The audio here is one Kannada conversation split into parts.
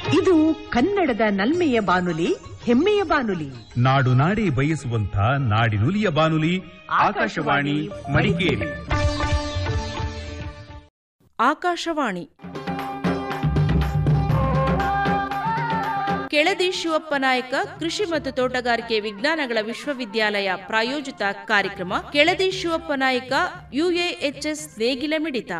ಇದು ಕನ್ನಡದ ನಲ್ಮೆಯ ಬಾನುಲಿ ಹೆಮ್ಮೆಯ ಬಾನುಲಿ ನಾಡು ನಾಡಿ ಬಯಸುವಂತ ನಾಡಿನುಲಿಯ ಬಾನುಲಿ ಆಕಾಶವಾಣಿ ಮಡಿಕೇರಿ ಆಕಾಶವಾಣಿ ಕೆಳದಿ ಶಿವಪ್ಪ ನಾಯಕ ಕೃಷಿ ಮತ್ತು ತೋಟಗಾರಿಕೆ ವಿಜ್ಞಾನಗಳ ವಿಶ್ವವಿದ್ಯಾಲಯ ಪ್ರಾಯೋಜಿತ ಕಾರ್ಯಕ್ರಮ ಕೆಳದಿ ಶಿವಪ್ಪ ನಾಯಕ ಯುಎಎಚ್ಎಸ್ ನೇಗಿಲ ಮಿಡಿತ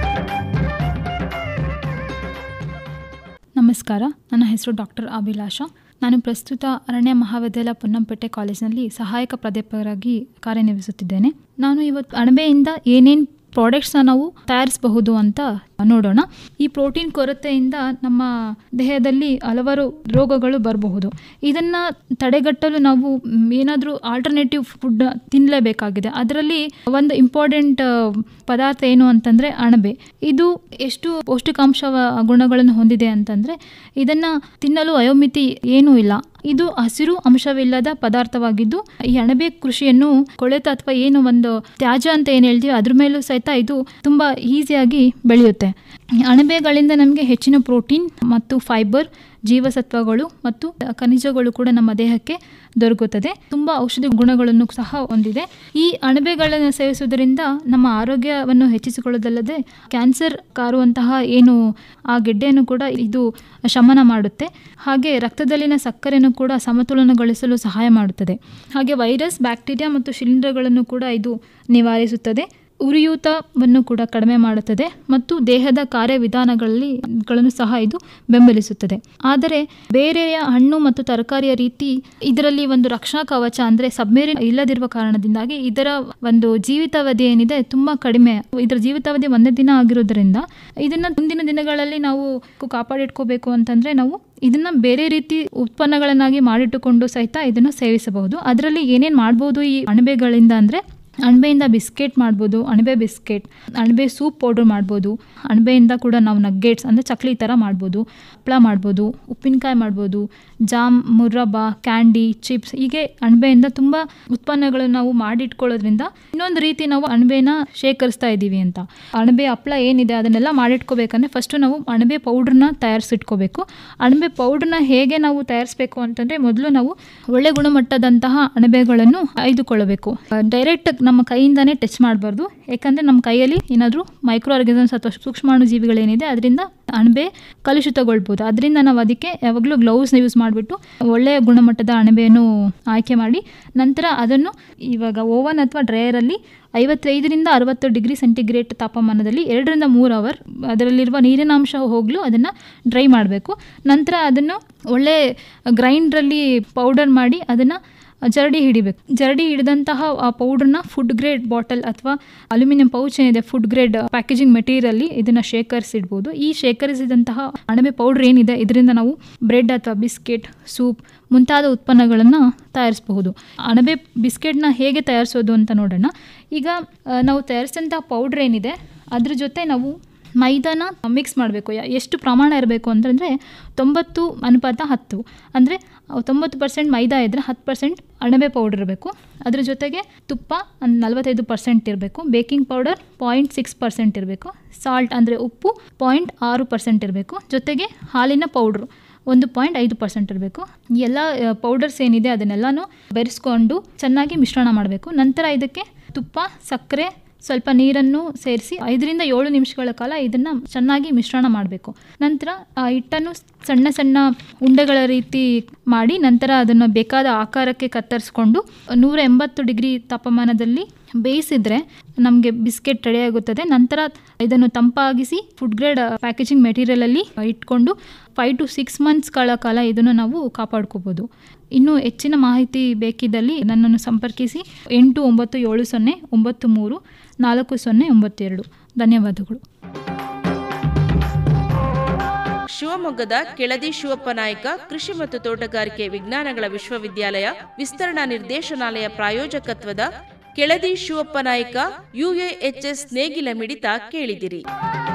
ನಮಸ್ಕಾರ ನನ್ನ ಹೆಸರು ಡಾಕ್ಟರ್ ಅಭಿಲಾಷ ನಾನು ಪ್ರಸ್ತುತ ಅರಣ್ಯ ಮಹಾವಿದ್ಯಾಲಯ ಪೊನ್ನಂಪೇಟೆ ಕಾಲೇಜಿನಲ್ಲಿ ಸಹಾಯಕ ಪ್ರಾಧ್ಯಾಪಕರಾಗಿ ಕಾರ್ಯನಿರ್ವಹಿಸುತ್ತಿದ್ದೇನೆ ನಾನು ಇವತ್ತು ಅಣಬೆಯಿಂದ ಏನೇನು ಪ್ರಾಡಕ್ಟ್ಸ್ನ ನಾವು ತಯಾರಿಸಬಹುದು ಅಂತ ನೋಡೋಣ ಈ ಪ್ರೋಟೀನ್ ಕೊರತೆಯಿಂದ ನಮ್ಮ ದೇಹದಲ್ಲಿ ಹಲವಾರು ರೋಗಗಳು ಬರಬಹುದು ಇದನ್ನು ತಡೆಗಟ್ಟಲು ನಾವು ಏನಾದರೂ ಆಲ್ಟರ್ನೇಟಿವ್ ಫುಡ್ ತಿನ್ನಲೇಬೇಕಾಗಿದೆ ಅದರಲ್ಲಿ ಒಂದು ಇಂಪಾರ್ಟೆಂಟ್ ಪದಾರ್ಥ ಏನು ಅಂತಂದರೆ ಅಣಬೆ ಇದು ಎಷ್ಟು ಪೌಷ್ಟಿಕಾಂಶ ಗುಣಗಳನ್ನು ಹೊಂದಿದೆ ಅಂತಂದರೆ ಇದನ್ನು ತಿನ್ನಲು ಅಯೋಮಿತಿ ಏನೂ ಇಲ್ಲ ಇದು ಹಸಿರು ಅಂಶವಿಲ್ಲದ ಪದಾರ್ಥವಾಗಿದ್ದು ಈ ಅಣಬೆ ಕೃಷಿಯನ್ನು ಕೊಳೆತ ಅಥವಾ ಏನು ಒಂದು ತ್ಯಾಜ್ಯ ಅಂತ ಏನು ಹೇಳ್ತೀವಿ ಅದ್ರ ಮೇಲೂ ಸಹಿತ ಇದು ತುಂಬ ಈಸಿಯಾಗಿ ಬೆಳೆಯುತ್ತೆ ಅಣಬೆಗಳಿಂದ ನಮಗೆ ಹೆಚ್ಚಿನ ಪ್ರೋಟೀನ್ ಮತ್ತು ಫೈಬರ್ ಜೀವಸತ್ವಗಳು ಮತ್ತು ಖನಿಜಗಳು ಕೂಡ ನಮ್ಮ ದೇಹಕ್ಕೆ ದೊರಕುತ್ತದೆ ತುಂಬ ಔಷಧಿ ಗುಣಗಳನ್ನು ಸಹ ಹೊಂದಿದೆ ಈ ಅಣಬೆಗಳನ್ನು ಸೇವಿಸುವುದರಿಂದ ನಮ್ಮ ಆರೋಗ್ಯವನ್ನು ಹೆಚ್ಚಿಸಿಕೊಳ್ಳೋದಲ್ಲದೆ ಕ್ಯಾನ್ಸರ್ ಕಾರುವಂತಹ ಏನು ಆ ಗೆಡ್ಡೆಯನ್ನು ಕೂಡ ಇದು ಶಮನ ಮಾಡುತ್ತೆ ಹಾಗೆ ರಕ್ತದಲ್ಲಿನ ಸಕ್ಕರೆಯನ್ನು ಕೂಡ ಸಮತೋಲನಗೊಳಿಸಲು ಸಹಾಯ ಮಾಡುತ್ತದೆ ಹಾಗೆ ವೈರಸ್ ಬ್ಯಾಕ್ಟೀರಿಯಾ ಮತ್ತು ಶಿಲೀಂಧ್ರಗಳನ್ನು ಕೂಡ ಇದು ನಿವಾರಿಸುತ್ತದೆ ಉರಿಯೂತವನ್ನು ಕೂಡ ಕಡಿಮೆ ಮಾಡುತ್ತದೆ ಮತ್ತು ದೇಹದ ಕಾರ್ಯವಿಧಾನಗಳಲ್ಲಿ ಗಳನ್ನು ಸಹ ಇದು ಬೆಂಬಲಿಸುತ್ತದೆ ಆದರೆ ಬೇರೆಯ ಹಣ್ಣು ಮತ್ತು ತರಕಾರಿಯ ರೀತಿ ಇದರಲ್ಲಿ ಒಂದು ರಕ್ಷಣಾ ಕವಚ ಅಂದರೆ ಸಬ್ಮೇರಿನ್ ಇಲ್ಲದಿರುವ ಕಾರಣದಿಂದಾಗಿ ಇದರ ಒಂದು ಜೀವಿತಾವಧಿ ಏನಿದೆ ತುಂಬ ಕಡಿಮೆ ಇದರ ಜೀವಿತಾವಧಿ ಒಂದೇ ದಿನ ಆಗಿರೋದ್ರಿಂದ ಇದನ್ನ ಮುಂದಿನ ದಿನಗಳಲ್ಲಿ ನಾವು ಕಾಪಾಡಿಟ್ಕೋಬೇಕು ಅಂತಂದ್ರೆ ನಾವು ಇದನ್ನ ಬೇರೆ ರೀತಿ ಉತ್ಪನ್ನಗಳನ್ನಾಗಿ ಮಾಡಿಟ್ಟುಕೊಂಡು ಸಹಿತ ಇದನ್ನು ಸೇವಿಸಬಹುದು ಅದರಲ್ಲಿ ಏನೇನು ಮಾಡ್ಬೋದು ಈ ಅಣಬೆಗಳಿಂದ ಅಂದರೆ ಅಣಬೆಯಿಂದ ಬಿಸ್ಕೆಟ್ ಮಾಡ್ಬೋದು ಅಣಬೆ ಬಿಸ್ಕೆಟ್ ಅಣಬೆ ಸೂಪ್ ಪೌಡರ್ ಮಾಡ್ಬೋದು ಅಣಬೆಯಿಂದ ಕೂಡ ನಾವು ನಗ್ಗೆಟ್ಸ್ ಅಂದರೆ ಚಕ್ಲಿ ಥರ ಮಾಡ್ಬೋದು ಹಪ್ಪಳ ಮಾಡ್ಬೋದು ಉಪ್ಪಿನಕಾಯಿ ಮಾಡ್ಬೋದು ಜಾಮ್ ಮುರ್ರಬ್ಬ ಕ್ಯಾಂಡಿ ಚಿಪ್ಸ್ ಹೀಗೆ ಅಣಬೆಯಿಂದ ತುಂಬ ಉತ್ಪನ್ನಗಳನ್ನು ನಾವು ಮಾಡಿಟ್ಕೊಳ್ಳೋದ್ರಿಂದ ಇನ್ನೊಂದು ರೀತಿ ನಾವು ಅಣಬೆನ ಶೇಖರಿಸ್ತಾ ಇದ್ದೀವಿ ಅಂತ ಅಣಬೆ ಹಪ್ಪಳ ಏನಿದೆ ಅದನ್ನೆಲ್ಲ ಮಾಡಿಟ್ಕೋಬೇಕಂದ್ರೆ ಫಸ್ಟು ನಾವು ಅಣಬೆ ಪೌಡ್ರನ್ನ ತಯಾರಿಸಿಟ್ಕೋಬೇಕು ಅಣಬೆ ಪೌಡ್ರನ್ನ ಹೇಗೆ ನಾವು ತಯಾರಿಸಬೇಕು ಅಂತಂದರೆ ಮೊದಲು ನಾವು ಒಳ್ಳೆ ಗುಣಮಟ್ಟದಂತಹ ಅಣಬೆಗಳನ್ನು ಆಯ್ದುಕೊಳ್ಳಬೇಕು ಡೈರೆಕ್ಟ್ ನಮ್ಮ ಕೈಯಿಂದನೇ ಟಚ್ ಮಾಡಬಾರ್ದು ಯಾಕಂದರೆ ನಮ್ಮ ಕೈಯಲ್ಲಿ ಏನಾದರೂ ಮೈಕ್ರೋ ಆರ್ಗನಿಸಮ್ಸ್ ಅಥವಾ ಸೂಕ್ಷ್ಮಾಣು ಜೀವಿಗಳೇನಿದೆ ಅದರಿಂದ ಅಣಬೆ ಕಲುಷಿತಗೊಳ್ಬೋದು ಅದರಿಂದ ನಾವು ಅದಕ್ಕೆ ಯಾವಾಗಲೂ ಗ್ಲೌಸ್ನ ಯೂಸ್ ಮಾಡಿಬಿಟ್ಟು ಒಳ್ಳೆಯ ಗುಣಮಟ್ಟದ ಅಣಬೆಯನ್ನು ಆಯ್ಕೆ ಮಾಡಿ ನಂತರ ಅದನ್ನು ಇವಾಗ ಓವನ್ ಅಥವಾ ಡ್ರೈಯರಲ್ಲಿ ಐವತ್ತೈದರಿಂದ ಅರವತ್ತು ಡಿಗ್ರಿ ಸೆಂಟಿಗ್ರೇಡ್ ತಾಪಮಾನದಲ್ಲಿ ಎರಡರಿಂದ ಮೂರು ಅವರ್ ಅದರಲ್ಲಿರುವ ನೀರಿನ ಅಂಶ ಹೋಗಲು ಅದನ್ನು ಡ್ರೈ ಮಾಡಬೇಕು ನಂತರ ಅದನ್ನು ಒಳ್ಳೆ ಗ್ರೈಂಡ್ರಲ್ಲಿ ಪೌಡರ್ ಮಾಡಿ ಅದನ್ನು ಜರಡಿ ಹಿಡಿಬೇಕು ಜರಡಿ ಹಿಡಿದಂತಹ ಆ ಪೌಡ್ರನ್ನ ಫುಡ್ ಗ್ರೇಡ್ ಬಾಟಲ್ ಅಥವಾ ಅಲ್ಯೂಮಿನಿಯಂ ಪೌಚ್ ಏನಿದೆ ಫುಡ್ ಗ್ರೇಡ್ ಪ್ಯಾಕೇಜಿಂಗ್ ಮೆಟೀರಿಯಲ್ಲಿ ಇದನ್ನು ಶೇಖರಿಸಿಡ್ಬೋದು ಈ ಶೇಖರಿಸಿದಂತಹ ಅಣಬೆ ಪೌಡ್ರ್ ಏನಿದೆ ಇದರಿಂದ ನಾವು ಬ್ರೆಡ್ ಅಥವಾ ಬಿಸ್ಕೆಟ್ ಸೂಪ್ ಮುಂತಾದ ಉತ್ಪನ್ನಗಳನ್ನು ತಯಾರಿಸಬಹುದು ಅಣಬೆ ಬಿಸ್ಕೆಟ್ನ ಹೇಗೆ ತಯಾರಿಸೋದು ಅಂತ ನೋಡೋಣ ಈಗ ನಾವು ತಯಾರಿಸಿದಂತಹ ಪೌಡ್ರ್ ಏನಿದೆ ಅದ್ರ ಜೊತೆ ನಾವು ಮೈದಾನ ಮಿಕ್ಸ್ ಮಾಡಬೇಕು ಎಷ್ಟು ಪ್ರಮಾಣ ಇರಬೇಕು ಅಂತಂದರೆ ತೊಂಬತ್ತು ಅನುಪಾತ ಹತ್ತು ಅಂದರೆ ತೊಂಬತ್ತು ಪರ್ಸೆಂಟ್ ಮೈದಾ ಇದ್ದರೆ ಹತ್ತು ಪರ್ಸೆಂಟ್ ಅಣಬೆ ಪೌಡರ್ ಇರಬೇಕು ಅದ್ರ ಜೊತೆಗೆ ತುಪ್ಪ ಒಂದು ನಲವತ್ತೈದು ಪರ್ಸೆಂಟ್ ಇರಬೇಕು baking powder point six percent ಇರಬೇಕು ಸಾಲ್ಟ್ ಅಂದರೆ ಉಪ್ಪು ಪಾಯಿಂಟ್ ಆರು ಪರ್ಸೆಂಟ್ ಇರಬೇಕು ಜೊತೆಗೆ ಹಾಲಿನ ಪೌಡ್ರು ಒಂದು ಪಾಯಿಂಟ್ ಐದು ಪರ್ಸೆಂಟ್ ಇರಬೇಕು ಎಲ್ಲ ಪೌಡರ್ಸ್ ಏನಿದೆ ಅದನ್ನೆಲ್ಲನೂ ಬೆರೆಸ್ಕೊಂಡು ಚೆನ್ನಾಗಿ ಮಿಶ್ರಣ ಮಾಡಬೇಕು ನಂತರ ಇದಕ್ಕೆ ತುಪ್ಪ ಸಕ್ಕರೆ ಸ್ವಲ್ಪ ನೀರನ್ನು ಸೇರಿಸಿ ಐದರಿಂದ ಏಳು ನಿಮಿಷಗಳ ಕಾಲ ಇದನ್ನು ಚೆನ್ನಾಗಿ ಮಿಶ್ರಣ ಮಾಡಬೇಕು ನಂತರ ಆ ಹಿಟ್ಟನ್ನು ಸಣ್ಣ ಸಣ್ಣ ಉಂಡೆಗಳ ರೀತಿ ಮಾಡಿ ನಂತರ ಅದನ್ನು ಬೇಕಾದ ಆಕಾರಕ್ಕೆ ಕತ್ತರಿಸ್ಕೊಂಡು ನೂರ ಎಂಬತ್ತು ಡಿಗ್ರಿ ತಾಪಮಾನದಲ್ಲಿ ಬೇಯಿಸಿದ್ರೆ ನಮಗೆ ಬಿಸ್ಕೆಟ್ ರೆಡಿ ಆಗುತ್ತದೆ ನಂತರ ಇದನ್ನು ತಂಪಾಗಿಸಿ ಫುಡ್ ಗ್ರೇಡ್ ಪ್ಯಾಕೇಜಿಂಗ್ ಮೆಟೀರಿಯಲಲ್ಲಿ ಇಟ್ಕೊಂಡು ಫೈವ್ ಟು ಸಿಕ್ಸ್ ಮಂತ್ಸ್ಗಳ ಕಾಲ ಇದನ್ನು ನಾವು ಕಾಪಾಡ್ಕೋಬೋದು ಇನ್ನು ಹೆಚ್ಚಿನ ಮಾಹಿತಿ ಬೇಕಿದ್ದಲ್ಲಿ ನನ್ನನ್ನು ಸಂಪರ್ಕಿಸಿ ಎಂಟು ಒಂಬತ್ತು ಏಳು ಸೊನ್ನೆ ಒಂಬತ್ತು ಮೂರು ನಾಲ್ಕು ಸೊನ್ನೆ ಒಂಬತ್ತು ಎರಡು ಧನ್ಯವಾದಗಳು ಶಿವಮೊಗ್ಗದ ಕೆಳದಿ ಶಿವಪ್ಪ ನಾಯಕ ಕೃಷಿ ಮತ್ತು ತೋಟಗಾರಿಕೆ ವಿಜ್ಞಾನಗಳ ವಿಶ್ವವಿದ್ಯಾಲಯ ವಿಸ್ತರಣಾ ನಿರ್ದೇಶನಾಲಯ ಪ್ರಾಯೋಜಕತ್ವದ ಕೆಳದಿ ಶಿವಪ್ಪ ನಾಯಕ ಯುಎಎಚ್ಎಸ್ ನೇಗಿಲ ಮಿಡಿತ ಕೇಳಿದಿರಿ